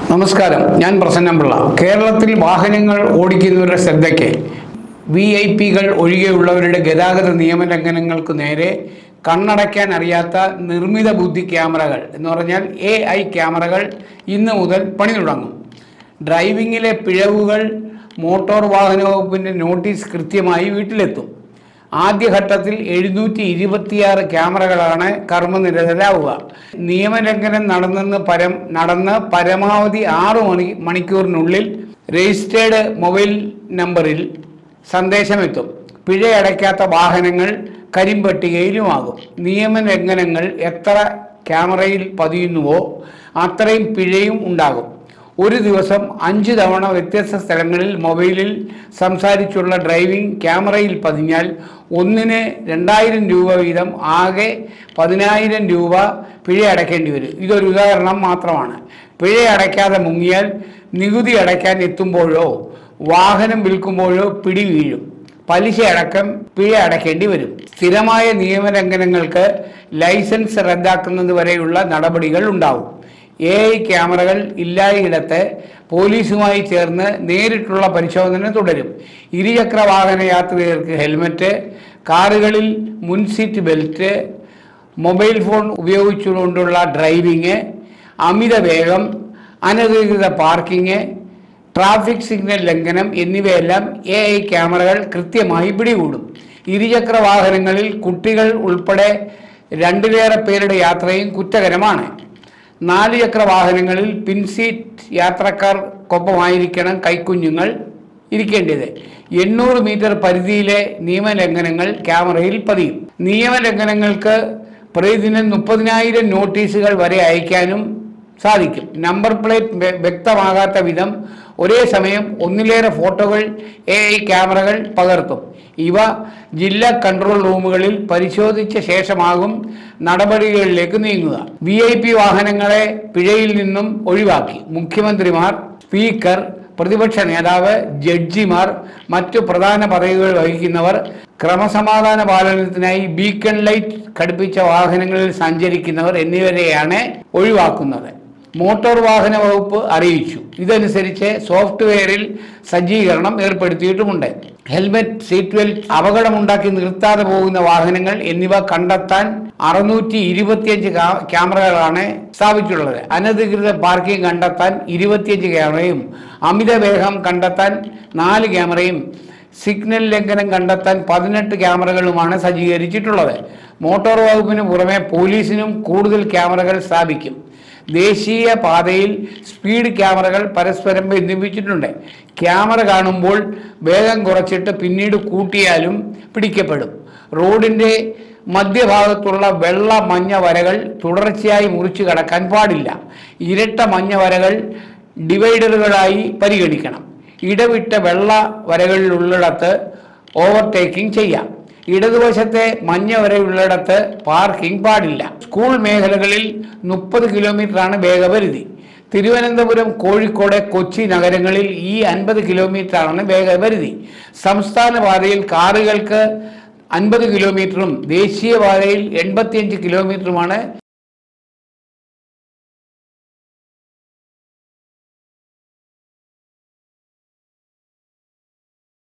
നമസ്കാരം ഞാൻ പ്രസന്നപിള്ള കേരളത്തിൽ വാഹനങ്ങൾ ഓടിക്കുന്നവരുടെ ശ്രദ്ധയ്ക്ക് വി ഐ പികൾ ഒഴികെയുള്ളവരുടെ ഗതാഗത നിയമലംഘനങ്ങൾക്ക് നേരെ കണ്ണടയ്ക്കാൻ അറിയാത്ത നിർമ്മിത ബുദ്ധി ക്യാമറകൾ എന്ന് പറഞ്ഞാൽ എ ഐ ക്യാമറകൾ ഇന്ന് മുതൽ പണി തുടങ്ങും ഡ്രൈവിങ്ങിലെ പിഴവുകൾ മോട്ടോർ വാഹന വകുപ്പിൻ്റെ നോട്ടീസ് കൃത്യമായി വീട്ടിലെത്തും ആദ്യഘട്ടത്തിൽ എഴുന്നൂറ്റി ഇരുപത്തിയാറ് ക്യാമറകളാണ് കർമ്മനിരതരാവുക നിയമലംഘനം നടന്നെന്ന് പരം നടന്ന് പരമാവധി ആറു മണി മണിക്കൂറിനുള്ളിൽ രജിസ്റ്റേർഡ് മൊബൈൽ നമ്പറിൽ സന്ദേശമെത്തും പിഴയടയ്ക്കാത്ത വാഹനങ്ങൾ കരിമ്പട്ടികയിലുമാകും നിയമലംഘനങ്ങൾ എത്ര ക്യാമറയിൽ പതിയുന്നുവോ അത്രയും പിഴയും ഉണ്ടാകും ഒരു ദിവസം അഞ്ച് തവണ വ്യത്യസ്ത സ്ഥലങ്ങളിൽ മൊബൈലിൽ സംസാരിച്ചുള്ള ഡ്രൈവിംഗ് ക്യാമറയിൽ പതിഞ്ഞാൽ ഒന്നിന് രണ്ടായിരം രൂപ വീതം ആകെ പതിനായിരം രൂപ പിഴ അടയ്ക്കേണ്ടി വരും ഇതൊരു ഉദാഹരണം മാത്രമാണ് പിഴ അടയ്ക്കാതെ മുങ്ങിയാൽ നികുതി അടയ്ക്കാൻ എത്തുമ്പോഴോ വാഹനം വിൽക്കുമ്പോഴോ പിടി വീഴും പലിശ അടക്കം പിഴ അടയ്ക്കേണ്ടി വരും സ്ഥിരമായ നിയമലംഘനങ്ങൾക്ക് ലൈസൻസ് റദ്ദാക്കുന്നത് വരെയുള്ള നടപടികൾ ഉണ്ടാവും എ ഐ ക്യാമറകൾ ഇല്ലായിടത്ത് പോലീസുമായി ചേർന്ന് നേരിട്ടുള്ള പരിശോധന തുടരും ഇരുചക്ര വാഹന യാത്രികർക്ക് ഹെൽമറ്റ് കാറുകളിൽ മുൻസീറ്റ് ബെൽറ്റ് മൊബൈൽ ഫോൺ ഉപയോഗിച്ചുകൊണ്ടുള്ള ഡ്രൈവിങ് അമിത വേഗം അനധികൃത പാർക്കിംഗ് ട്രാഫിക് സിഗ്നൽ ലംഘനം എന്നിവയെല്ലാം എ ഐ ക്യാമറകൾ കൃത്യമായി പിടികൂടും ഇരുചക്ര വാഹനങ്ങളിൽ കുട്ടികൾ ഉൾപ്പെടെ രണ്ടിലേറെ പേരുടെ യാത്രയും കുറ്റകരമാണ് നാല് ചക്ര വാഹനങ്ങളിൽ പിൻസീറ്റ് യാത്രക്കാർക്കൊപ്പമായിരിക്കണം കൈക്കുഞ്ഞുങ്ങൾ ഇരിക്കേണ്ടത് എണ്ണൂറ് മീറ്റർ പരിധിയിലെ നിയമലംഘനങ്ങൾ ക്യാമറയിൽ പതിയും നിയമലംഘനങ്ങൾക്ക് പ്രതിദിനം മുപ്പതിനായിരം നോട്ടീസുകൾ വരെ അയക്കാനും സാധിക്കും നമ്പർ പ്ലേറ്റ് വ്യ- വ്യക്തമാകാത്ത വിധം ഒരേ സമയം ഒന്നിലേറെ ഫോട്ടോകൾ എ ഐ ക്യാമറകൾ പകർത്തും ഇവ ജില്ലാ കൺട്രോൾ റൂമുകളിൽ പരിശോധിച്ച ശേഷമാകും നടപടികളിലേക്ക് നീങ്ങുക വി ഐ പി വാഹനങ്ങളെ പിഴയിൽ നിന്നും ഒഴിവാക്കി മുഖ്യമന്ത്രിമാർ സ്പീക്കർ പ്രതിപക്ഷ നേതാവ് ജഡ്ജിമാർ മറ്റു പ്രധാന പദവികൾ വഹിക്കുന്നവർ ക്രമസമാധാന പാലനത്തിനായി ബീക്കൺ ലൈറ്റ് ഘടിപ്പിച്ച വാഹനങ്ങളിൽ സഞ്ചരിക്കുന്നവർ എന്നിവരെയാണ് ഒഴിവാക്കുന്നത് മോട്ടോർ വാഹന വകുപ്പ് അറിയിച്ചു ഇതനുസരിച്ച് സോഫ്റ്റ്വെയറിൽ സജ്ജീകരണം ഏർപ്പെടുത്തിയിട്ടുമുണ്ട് ഹെൽമെറ്റ് സീറ്റ് ബെൽറ്റ് അപകടമുണ്ടാക്കി നിർത്താതെ പോകുന്ന വാഹനങ്ങൾ എന്നിവ കണ്ടെത്താൻ അറുന്നൂറ്റി ഇരുപത്തിയഞ്ച് കാ- ക്യാമറകളാണ് സ്ഥാപിച്ചിട്ടുള്ളത് അനധികൃത പാർക്കിംഗ് കണ്ടെത്താൻ ഇരുപത്തിയഞ്ച് ക്യാമറയും അമിത വേഗം കണ്ടെത്താൻ നാല് ക്യാമറയും സിഗ്നൽ ലംഘനം കണ്ടെത്താൻ പതിനെട്ട് ക്യാമറകളുമാണ് സജ്ജീകരിച്ചിട്ടുള്ളത് മോട്ടോർ വകുപ്പിന് പുറമെ പോലീസിനും കൂടുതൽ ക്യാമറകൾ സ്ഥാപിക്കും ദേശീയ പാതയിൽ സ്പീഡ് ക്യാമറകൾ പരസ്പരം ബന്ധിപ്പിച്ചിട്ടുണ്ട് ക്യാമറ കാണുമ്പോൾ വേഗം കുറച്ചിട്ട് പിന്നീട് കൂട്ടിയാലും പിടിക്കപ്പെടും റോഡിൻ്റെ മധ്യഭാഗത്തുള്ള വെള്ള മഞ്ഞ വരകൾ തുടർച്ചയായി മുറിച്ചു കടക്കാൻ പാടില്ല ഇരട്ട മഞ്ഞ വരകൾ ഡിവൈഡറുകളായി പരിഗണിക്കണം ഇടവിട്ട വെള്ള വരകളിലുള്ളിടത്ത് ഓവർടേക്കിംഗ് ചെയ്യാം ഇടതുവശത്തെ മഞ്ഞ വരയുള്ളിടത്ത് പാർക്കിംഗ് പാടില്ല സ്കൂൾ മേഖലകളിൽ മുപ്പത് കിലോമീറ്ററാണ് വേഗപരിധി തിരുവനന്തപുരം കോഴിക്കോട് കൊച്ചി നഗരങ്ങളിൽ ഈ അൻപത് കിലോമീറ്ററാണ് വേഗപരിധി സംസ്ഥാന പാതയിൽ കാറുകൾക്ക് അൻപത് കിലോമീറ്ററും ദേശീയപാതയിൽ എൺപത്തിയഞ്ച് കിലോമീറ്ററുമാണ്